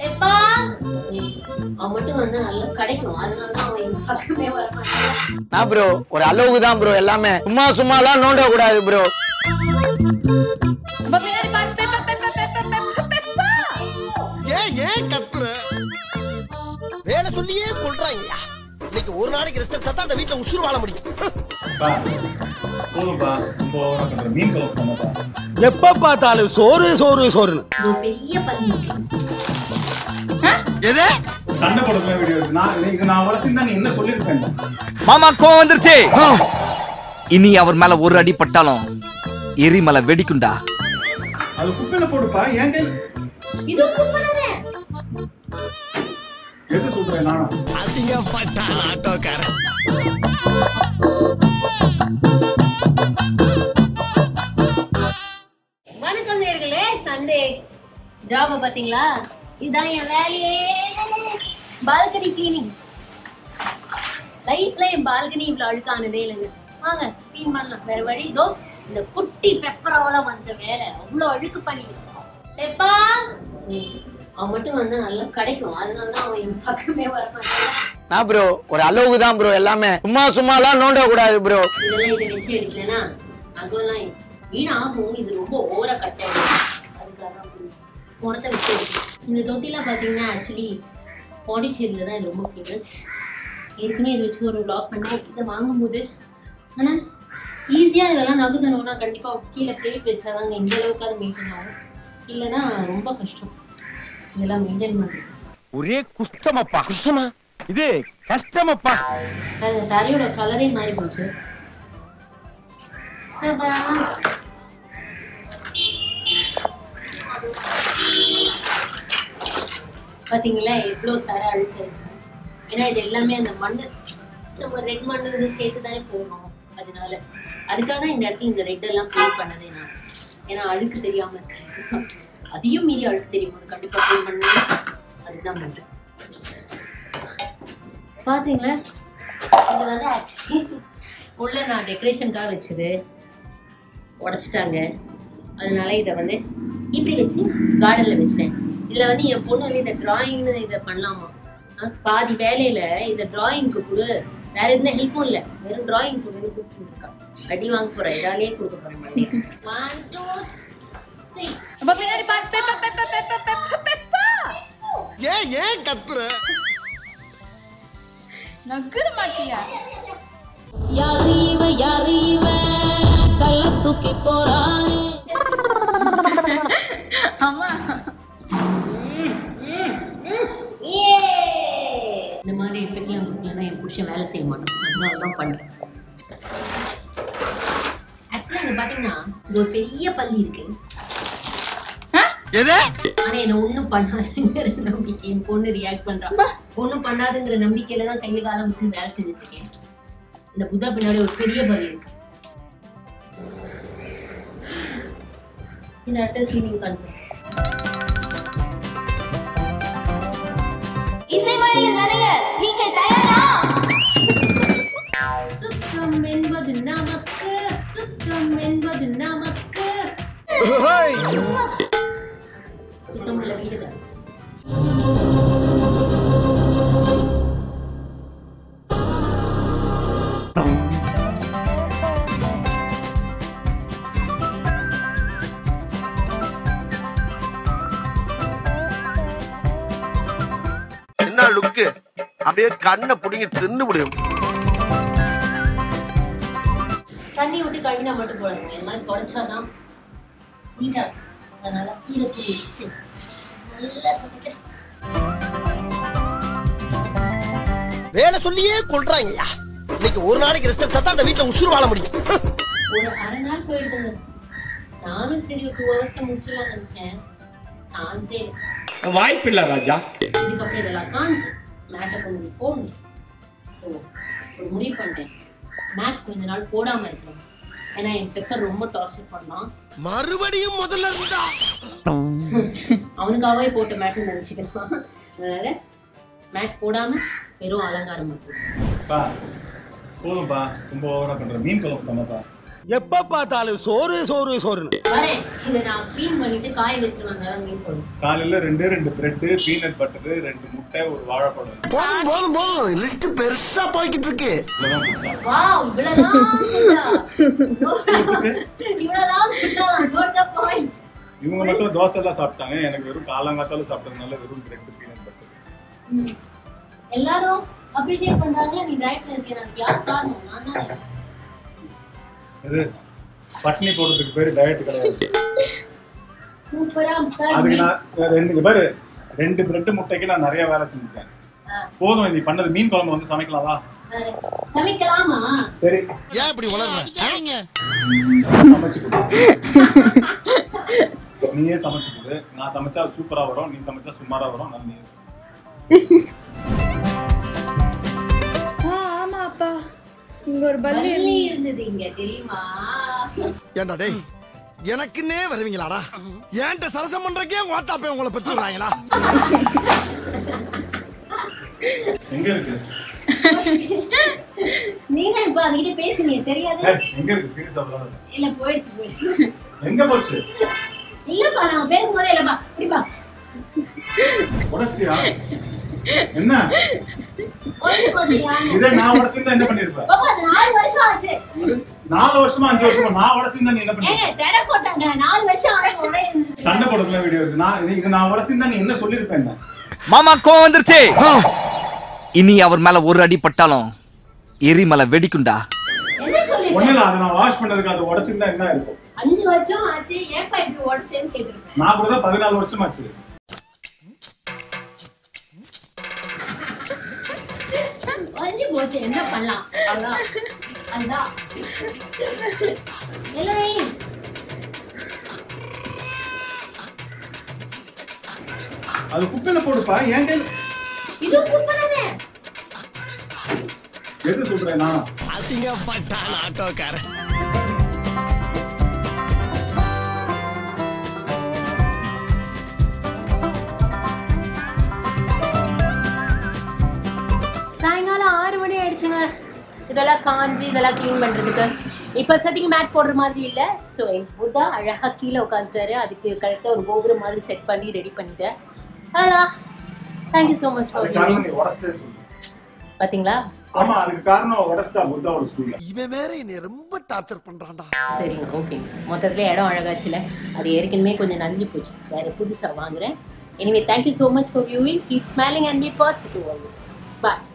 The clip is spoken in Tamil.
எப்பா அவன் மட்டும் வந்தா நல்லா கிடைக்கும் அதனால தான் அவன் எங்க பக்கமே வர மாட்டான் நான் ப்ரோ ஒரு அளவுக்கு தான் ப்ரோ எல்லாமே சும்மா சும்மாலாம் நோண்ட கூடாது ப்ரோ ஏன் ஏன் கத்துற வேலை சொல்லியே கொள்றாங்கய்யா இன்னைக்கு ஒரு நாளைக்கு ரெஸ்ட் எடுத்தா தான் அந்த வீட்டுல உசுறு வாழ முடியும் பா போதும்பா ரொம்ப ஓவரா பண்ற மீன் கலப்பு பண்ணப்பா எப்ப பார்த்தாலும் சோறு சோறு சோறுன்னு ஒரு பெரிய பள்ளி எது சண்டை போடுற வீடியோ இருக்கு நான் இது- இது நான் வளர்ச்சிருந்தா நீ என்ன சொல்லிருப்பேன் மாமா கோவம் வந்துருச்சு இனி அவர் மேல ஒரு அடி பட்டாலும் எரிமலை வெடிக்குண்டா அது குப்பையில போடுப்பா ஏன் கை இது குப்பனே எது சொல்றேன் நான் அசிங்கப்பட்டான் ஆட்டோக்காரன் வணக்கம் நேர்களே சண்டே ஜாப பாத்தீங்களா இதான் என் வேலையே பால்கனி கிளீனிங் லைஃப்ல என் பால்கனி இவ்வளவு அழுக்கானதே இல்லைங்க வாங்க க்ளீன் பண்ணலாம் வேற வழி இதோ இந்த குட்டி பெப்பரால வந்த வேலை அவ்வளவு அழுக்கு பண்ணி வச்சிருக்கோம் பெப்பா அவன் மட்டும் வந்தா நல்லா கிடைக்கும் அதனால தான் அவன் என் பக்கமே வர மாட்டான் நான் ப்ரோ ஒரு அளவுக்கு தான் ப்ரோ எல்லாமே சும்மா சும்மாலாம் நோண்ட கூடாது ப்ரோ இதெல்லாம் இதை வச்சு எடுக்கலனா அதெல்லாம் வீணாகும் இது ரொம்ப ஓவரா கட் ஆயிடும் அதுக்காக தான் அப்படி குணத்தை வச்சு எடுக்கணும். இந்த தொட்டிலாம் பார்த்தீங்கன்னா ஆக்சுவலி பாண்டிச்சேரியில் தான் இது ரொம்ப ஃபேமஸ் ஏற்கனவே இதை வச்சு ஒரு vlog பண்ணேன் இதை வாங்கும்போது ஆனால் ஈஸியாக இதெல்லாம் நகுதணும்னா கண்டிப்பாக கீழே பிளேட் வச்சாதாங்க இந்த அளவுக்கு அது மெயின்டைன் ஆகும் இல்லைன்னா ரொம்ப கஷ்டம் இதெல்லாம் மெயின்டைன் பண்ணுறது ஒரே குஷ்டமப்பா குஷ்டமா இது கஷ்டமப்பா அந்த தரையோட கலரே மாறி போச்சு சபா. பாத்தீங்களா எவ்வளவு தர அழுக்கு இருக்கு ஏன்னா இது எல்லாமே அந்த மண்ணு நம்ம ரெட் மண்ணு வந்து சேர்த்து தானே போடணும் அதனால அதுக்காக தான் இந்த இடத்துல இந்த ரெட் எல்லாம் க்ளீன் பண்ணதே நான் ஏன்னா அழுக்கு தெரியாம இருக்கு அதையும் மீறி அழுக்கு தெரியும் போது கண்டிப்பா க்ளீன் பண்ணணும் அதுதான் பண்றேன் பாத்தீங்களா இது வந்து ஆக்சுவலி உள்ள நான் டெக்கரேஷனுக்காக வச்சது உடைச்சிட்டாங்க அதனால இதை வந்து இப்படி வச்சு கார்டன்ல வச்சிட்டேன் இதுல வந்து என் பொண்ணு வந்து இந்த டிராயிங்னு இதை பண்ணலாமா அஹ் பாதி வேலையில இந்த டிராயிங்க்கு கூட வேற எந்த ஹெல்ப்பும் இல்ல வெறும் டிராயிங் கூட கொடுத்துட்டு இருக்கா அடி வாங்க போறேன் இதாலேயே கொடுக்க போறேன் மறுபடியும். One, two, three. ஏன் ஏன் கத்துற நகர மாட்டியா யாரு இவ யாரு இவ கள்ள தூக்கி போறானே ஆமா Yeah! இந்த மாதிரி எஃபெக்ட்லாம் கொடுக்கலன்னா என் புருஷன் வேலை செய்ய மாட்டான் அதனால தான் பண்றேன் ஆக்சுவலா இங்க பாத்தீங்கன்னா இது ஒரு பெரிய பள்ளி இருக்கு எது ஆனா என்ன ஒண்ணும் பண்ணாதுங்கிற நம்பிக்கை என் பொண்ணு ரியாக்ட் பண்றான் ஒண்ணும் பண்ணாதுங்கிற நம்பிக்கையில தான் கையில காலம் விட்டு வேலை செஞ்சுட்டு இருக்கேன் இந்த புத்தா பின்னாடி ஒரு பெரிய பலி இருக்கு இந்த இடத்துல கிளீனிங் பண்றேன் இசை மழையில் நிறைய நீங்கள் தயாரா சுத்தம் என்பது நமக்கு சுத்தம் என்பது நமக்கு சுத்தம் உள்ள வீடுதான் என்ன லுக்கு அப்படியே கண்ணை புடிங்கி தின்னு முடியும் தண்ணி விட்டு கழுவினா மட்டும் போடாதுங்க இந்த மாதிரி தொடச்சாதான் நீட்டா இருக்கும். அதனால கீழே தூக்கி வச்சு நல்லா துடைக்கிறேன் வேலை சொல்லியே கொள்றாங்கய்யா இன்னைக்கு ஒரு நாளைக்கு ரெஸ்ட் எடுத்தா தான் அந்த வீட்டுல உசுறு வாழ முடியும் ஒரு அரை நாள் போயிடுதுங்க நானும் சரி ஒரு டூ ஹவர்ஸ்ல முடிச்சிடலாம் நினைச்சேன் சான்ஸே இல்லை வாய்ப்பில்லை ராஜா இதுக்கப்புறம் இதெல்லாம் காஞ்சு மேட்டை கொஞ்சம் போடணும் ஸோ ஒரு முடிவு பண்ணிட்டேன் மேட் கொஞ்ச நாள் போடாம இருக்கணும் ஏன்னா என் பெப்பர் ரொம்ப டார்ச்சர் பண்ணான் மறுபடியும் முதல்ல இருந்தா அவனுக்காகவே போட்ட மேட்டுன்னு நினைச்சுக்கிறான் அதனால மேட் போடாம வெறும் அலங்காரம் மட்டும் பா போதும்பா ரொம்ப ஓவரா பண்ற மீன் கலப்பு பண்ணப்பா எப்ப பார்த்தாலும் சோறு சோறு சோறுன்னு வரேன் இதை நான் க்ளீன் பண்ணிட்டு காய வச்சுட்டு வந்தேன் மீன் குழம்பு காலையில ரெண்டு ரெண்டு பிரெட் பீனட் பட்டர் ரெண்டு முட்டை ஒரு வாழைப்பழம் போதும் போதும் போதும் லிஸ்ட் பெருசா போய்கிட்டு இருக்கு இதெல்லாம் கொடுத்தா. வாவ் இவ்வளவுதான் கொடுத்தா. இவ்வளவுதான் கொடுத்தா நோட் த பாயிண்ட் இவங்க மட்டும் தோசை எல்லாம் சாப்பிட்டாங்க எனக்கு வெறும் காலங்காத்தால சாப்பிட்டதுனால வெறும் பிரெட் பீனட் பட்டர் எல்லாரும் அப்ரிஷியேட் பண்றாங்க நீ டயட்ல இருக்கேன் அதுக்கு யார் காரணம் நான் தானே இது பட்னி போடுறதுக்கு பேரு டயட் கிடையாது சூப்பரா சார் அதுக்கு நான் ரெண்டு இங்க பாரு ரெண்டு பிரெட் முட்டைக்கு நான் நிறைய வேலை செஞ்சுட்டேன் போதும் நீ பண்ணது மீன் குழம்பு வந்து சமைக்கலாமா சமைக்கலாமா சரி ஏன் இப்படி வளர்ற சமைச்சு கொடு நீயே சமைச்சு கொடு நான் சமைச்சா சூப்பரா வரும் நீ சமைச்சா சுமாரா வரும் நான் நீ ஆ ஆமா அப்பா இங்க ஒரு பல்லி பள்ளி இருந்தது இங்க தெரியுமா ஏண்டா டேய் எனக்குன்னே வருவீங்களாடா ஏன்ட்ட சரசம் பண்றக்கே ஓட்டாப்பே உங்களை பெற்று விடுறாங்களா எங்க இருக்கு நீங்க இப்ப அதுகிட்ட பேசுனீங்க தெரியாது ஏய், எங்க இருக்கு சீரியஸா சொல்லுங்க. இல்ல போயிடுச்சு போயிடுச்சு எங்க போச்சு இல்லப்பா நாங்க பேசும்போதே இல்லப்பா இப்படிப்பா உடச்சியா என்ன போயிட்டு போச்சியா இதே நான் உடச்சிருந்தா என்ன பண்ணிருப்ப பாப்பா அது நாலு வருஷம் ஆச்சு நாலு வருஷமா அஞ்சு வருஷமா நான் உடச்சிருந்தா நீ என்ன ஏங்க பண்ணிருப்ப டெட போட்டாங்க நாலு வருஷம் ஆச்சு உடனே சண்டை போடுறதுல வீடியோ இருக்கு நான் இது- இது நான் உடச்சிருந்தா நீ என்ன சொல்லிருப்பேன் என்ன மாமா கோவம் வந்துருச்சு இனி அவர் மேல ஒரு அடி பட்டாலும் எரிமலை வெடிக்குண்டா என்ன ஒண்ணு சொல்லிட்டேன் இல்ல அதை நான் வாஷ் பண்ணதுக்கு அது உடச்சிருந்தா என்ன இருக்கும் அஞ்சு வருஷம் ஆச்சு ஏப்பா இப்படி உடச்சேன்னு கேட்டிருக்கேன் நான் கூட தான் பதினாலு வருஷம் ஆச்சு அஞ்சு போச்சு என்ன பண்ணலாம் அதான் அதான் எல்லாரையும் அது குப்பையில போடுப்பா என் கையில இது குப்பதானே எது சொல்றேன் நானா அசிங்கப்பட்டான் ஆட்டோக்காரன் சாயங்காலம் ஆறு மணி ஆயிடுச்சுங்க இதெல்லாம் காஞ்சி இதெல்லாம் க்ளீன் பண்றதுக்கு இப்போ சத்திக்கு மேட் போடுற மாதிரி இல்லை ஸோ என் புத்தா அழகா கீழே உட்காந்துட்டாரு அதுக்கு கரெக்டாக ஒரு கோபுரம் மாதிரி செட் பண்ணி ரெடி பண்ணிட்டேன் அதான் தேங்க்யூ ஸோ மச் ஃபார் அதுக்கு காரணம் நீ உடச்சிட்டே சொல்லு. பார்த்தீங்களா ஆமா அதுக்கு காரணம் உடச்சிட்டா புத்தாவோட ஸ்டூல்ல இவன் வேற என்னை ரொம்ப டார்ச்சர் பண்றான்டா சரிங்க ஓகே மொத்தத்தில் இடம் அழகாச்சுல அது ஏற்கனவே கொஞ்சம் நஞ்சு போச்சு வேறு புதுசாக வாங்குறேன் anyway thank you so much for viewing keep smiling and be positive always bye